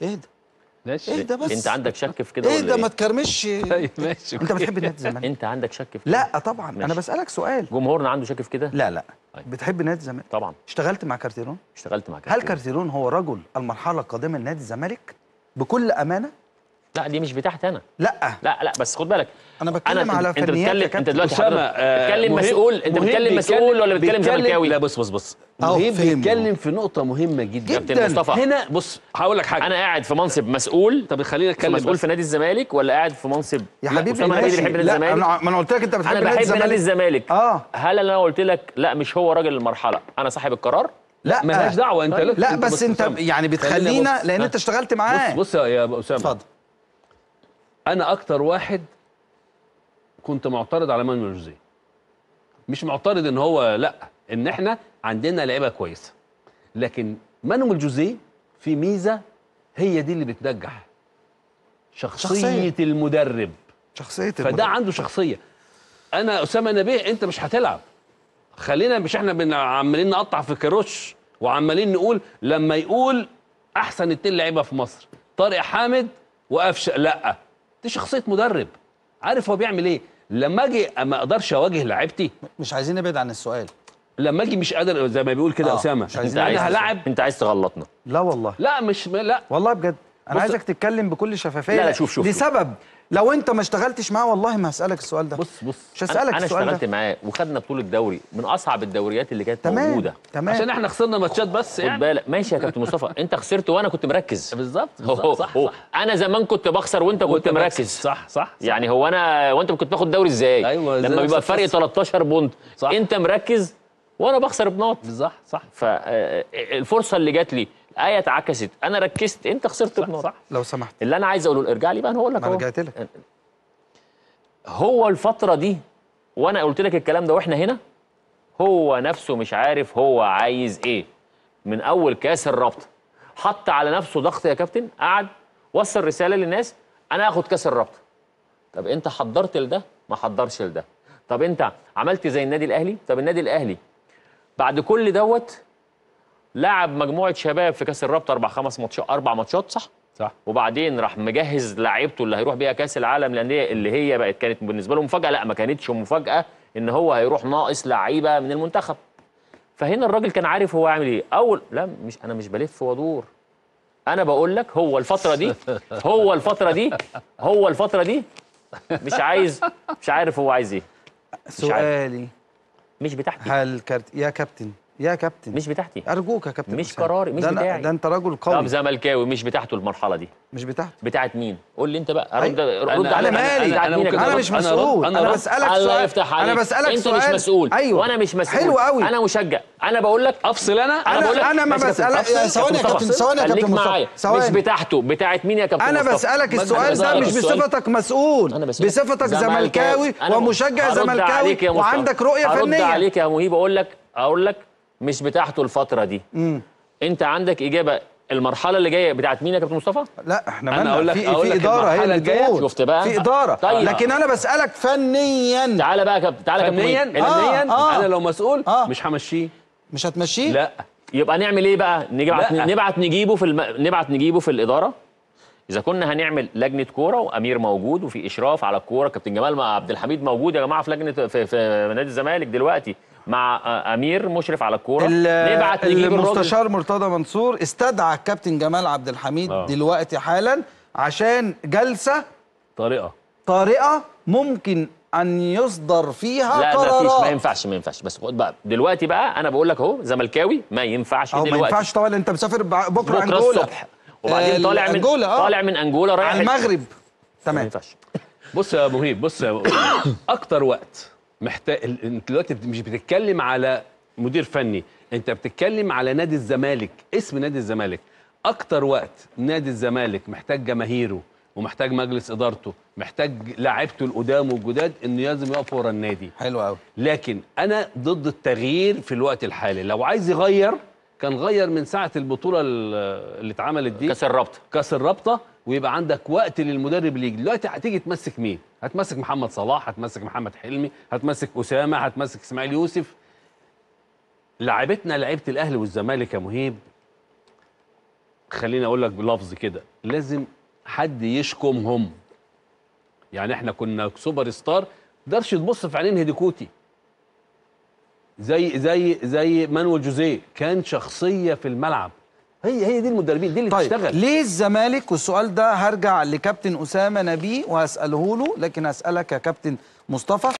اهدى ماشي اهدى بس انت عندك شك في كده اهدى ولا ما ايه؟ تكرمش طيب ماشي انت بتحب نادي الزمالك انت عندك شك في كده لا طبعا انا ماشي. بسالك سؤال جمهورنا عنده شك في كده لا لا طيب. بتحب نادي الزمالك طبعا اشتغلت مع كارتيرون اشتغلت مع هل كابتن. كارتيرون هو رجل المرحله القادمه لنادي الزمالك بكل امانه لا دي مش بتاعتي انا لا لا لا بس خد بالك انا بتكلم انا على انت فنيات يا بتتكلم انت كابتن. دلوقتي أسامة، حضرتك آه، بتتكلم مهم- مسؤول انت مهم بتتكلم بيتكلم- مسؤول ولا بتتكلم بيتكلم- زملكاوي لا بص بص بص أهو مهم فهمنا. بيتكلم في نقطة مهمة جدا كابتن جداً. مصطفى هنا بص هقول لك حاجة انا قاعد في منصب مسؤول طب خلينا نتكلم مسؤول بس. في نادي الزمالك ولا قاعد في منصب يا لا، حبيبي أسامة نبيل ماشي. بيحب نادي لا الزمالك انا ما انا قلت لك انت بتحب انا نادي بحب نادي الزمالك الزمالك اه هل انا قلت لك لا مش هو راجل المرحله انا صاحب القرار لا مالهاش دعوة انت طيب. لا أنت بس بص انت أسامة. يعني خلينا بتخلينا بص. لان ها. انت اشتغلت معاه بص بص يا أسامة اتفضل أنا أكتر واحد كنت معترض على مانويل جوزيه مش معترض إن هو لا إن إحنا عندنا لعيبة كويسة لكن مانويل جوزيه في ميزة هي دي اللي بتنجح شخصية, شخصية. المدرب شخصيه فده المدرب. عنده شخصيه انا اسامه نبيه انت مش هتلعب خلينا مش احنا بن- عمالين نقطع في كروش وعمالين نقول لما يقول احسن اتنين لعيبه في مصر طارق حامد وقفشه لا دي شخصيه مدرب عارف هو بيعمل ايه لما اجي ما اقدرش اواجه لعيبتي مش عايزين نبعد عن السؤال لما اجي مش قادر زي ما بيقول كده آه، اسامه مش انت عايزين عايز انا هلاعب انت عايز تغلطنا لا والله لا مش لا والله بجد انا بص- عايزك تتكلم بكل شفافيه لا، لا، شوف- شوف- شوف. لسبب لو انت ما اشتغلتش معاه والله ما هسالك السؤال ده بص بص مش انا, هسالك أنا السؤال اشتغلت ده معاه وخدنا بطوله دوري من اصعب الدوريات اللي كانت تمام موجوده تمام عشان احنا خسرنا ماتشات بس خد يعني بالك ماشي يا كابتن مصطفى انت خسرت وانا كنت مركز بالظبط هو بالظبط، صح هو صح انا زمان كنت بخسر وانت كنت وأنت مركز صح صح, صح. يعني هو انا وانت كنت بتاخد دوري ازاي أيوة، زي لما نفس بيبقى فرق القصة. 13 بونت صح. انت مركز وانا بخسر بنقط بالظبط صح فالفرصه اللي جات لي الايه اتعكست انا ركزت انت خسرت صح, بنقط صح. لو سمحت اللي انا عايز اقوله ارجع لي بقى انا هقول لك ما انا أهو. رجعت لك هو الفتره دي وانا قلت لك الكلام ده واحنا هنا هو نفسه مش عارف هو عايز ايه من اول كاس الرابطه حط على نفسه ضغط يا كابتن قعد وصل رساله للناس انا هاخد كاس الرابطه طب انت حضرت لده ما حضرش لده طب انت عملت زي النادي الاهلي طب النادي الاهلي بعد كل دوت لعب مجموعه شباب في كاس الرابطه اربع خمس ماتشات اربع ماتشات صح صح وبعدين راح مجهز لعيبته اللي هيروح بيها كاس العالم للانديه اللي هي بقت كانت بالنسبه له مفاجاه لا ما كانتش مفاجاه ان هو هيروح ناقص لعيبه من المنتخب فهنا الراجل كان عارف هو عامل ايه اول لا مش انا مش بلف وادور انا بقول لك هو الفتره دي هو الفتره دي هو الفتره دي مش عايز مش عارف هو عايز ايه سؤالي مش بتاعتي هل كارت يا كابتن يا كابتن مش بتاعتي ارجوك يا كابتن مش أسامة. قراري، مش ده أنا- بتاعي. ده انت رجل طب قوي زملكاوي مش بتاعته المرحله دي مش بتاعته بتاعت مين قول لي انت بقى رد أيوة. رد أنا- على انا مالي بتاعت أنا مين يا ممكن كابتن؟ انا أرد- مش أنا مسؤول أرد- أنا انا أرد. بسالك الله سؤال يفتح عليك انا بسالك انت سؤال مش مسؤول ايوه وانا مش مسؤول حلو قوي انا مشجع انا بقول لك افصل انا انا بقول لك انا انا ما ماشي يا كابتن، بسالك أفصل. يا ثواني يا مصطفى، كابتن ثواني يا خليك كابتن مصطفى معايا مش ثواني بتاعته بتاعت مين يا كابتن انا مصطفى؟ بسالك ما السؤال أنا ده مش بسألك السؤال. بصفتك مسؤول أنا بسألك. بصفتك زملكاوي أنا ومشجع هرد زملكاوي عليك يا مصطفى. وعندك رؤيه هرد فنيه عليك يا مهيب اقول لك اقول لك مش بتاعته الفتره دي انت عندك اجابه المرحله اللي جايه بتاعت مين يا كابتن مصطفى لا احنا أنا مالنا أقول لك- في أقول في لك اداره هي المرحلة اللي الجاية. تقول شفت بقى؟ في اداره طيب. لكن انا بسالك فنيا تعالى بقى يا كابتن تعالى يا كابتن فنيا مهيب. فنيا آه. انا لو مسؤول آه. مش همشيه مش هتمشيه لا يبقى نعمل ايه بقى نبعت لا. نبعت نجيبه في الم... نبعت نجيبه في الاداره اذا كنا هنعمل لجنه كوره وامير موجود وفي اشراف على الكوره كابتن جمال مع عبد الحميد موجود يا جماعه في لجنه في, في نادي الزمالك دلوقتي مع آه، امير مشرف على الكوره ال- نبعت نجيب الراجل المستشار مرتضى منصور استدعى الكابتن جمال عبد الحميد آه. دلوقتي حالا عشان جلسه طريقه طارئه ممكن ان يصدر فيها لا ما قرارات فيش ما ينفعش ما ينفعش بس خد بقى دلوقتي بقى انا بقول لك اهو زملكاوي ما ينفعش او ما دلوقتي ينفعش طبعا انت مسافر بع- بكره, بكره انجولا الصبح وبعدين آه، طالع من أنجولا، آه. طالع من انجولا رايح على المغرب ما تمام ينفعش بص يا مهيب بص يا مهيب. اكتر وقت محتاج ال- انت دلوقتي مش بتتكلم على مدير فني انت بتتكلم على نادي الزمالك اسم نادي الزمالك اكتر وقت نادي الزمالك محتاج جماهيره ومحتاج مجلس ادارته محتاج لاعيبته القدام والجداد انه لازم يقف ورا النادي حلو قوي لكن انا ضد التغيير في الوقت الحالي لو عايز يغير كان غير من ساعه البطوله ال- اللي اتعملت دي كاس الرابطه كاس الرابطه ويبقى عندك وقت للمدرب اللي يجي دلوقتي هتيجي تمسك مين هتمسك محمد صلاح هتمسك محمد حلمي هتمسك اسامه هتمسك اسماعيل يوسف لعيبتنا لعيبه الاهلي والزمالك يا مهيب خليني اقول لك بلفظ كده لازم حد يشكمهم يعني احنا كنا سوبر ستار تقدرش تبص في عينين هيديكوتي زي زي زي مانويل جوزيه كان شخصيه في الملعب هي هي دي المدربين دي اللي طيب تشتغل ليه الزمالك والسؤال ده هرجع لكابتن اسامه نبيه وهساله له لكن هسالك يا كابتن مصطفى